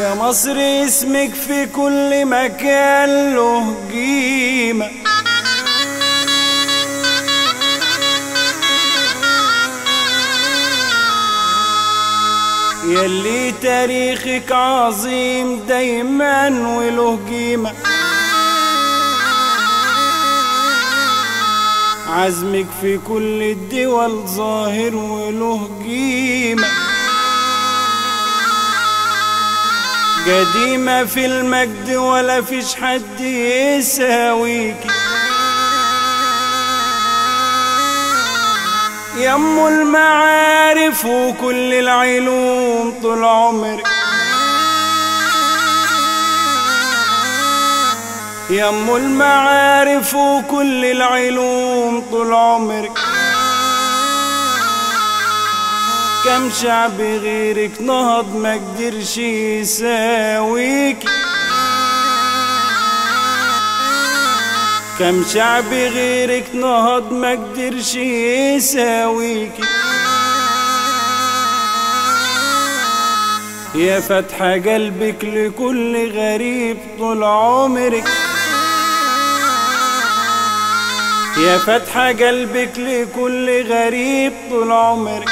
يا مصر اسمك في كل مكان له قيمة يلي تاريخك عظيم دايما وله قيمة عزمك في كل الدول ظاهر وله قيمة قديمة في المجد ولا فيش حد يساويكي يم المعارف وكل العلوم طول عمرك يم المعارف وكل العلوم طول عمرك كم شعب غيرك نهض ما قدرش يساويك كم شعب غيرك نهض ما قدرش يساويك يا فتحة قلبك لكل غريب طول عمرك يا فتحة قلبك لكل غريب طول عمرك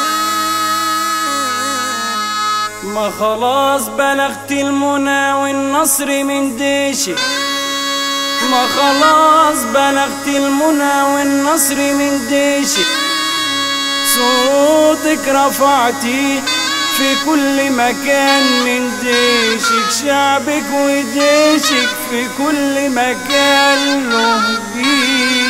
ما خلاص بلغت المنى والنصر من ديشك ما خلاص بلغت المنى والنصر من ديشك صوتك رفعتي في كل مكان من ديشك شعبك وديشك في كل مكان له ديشك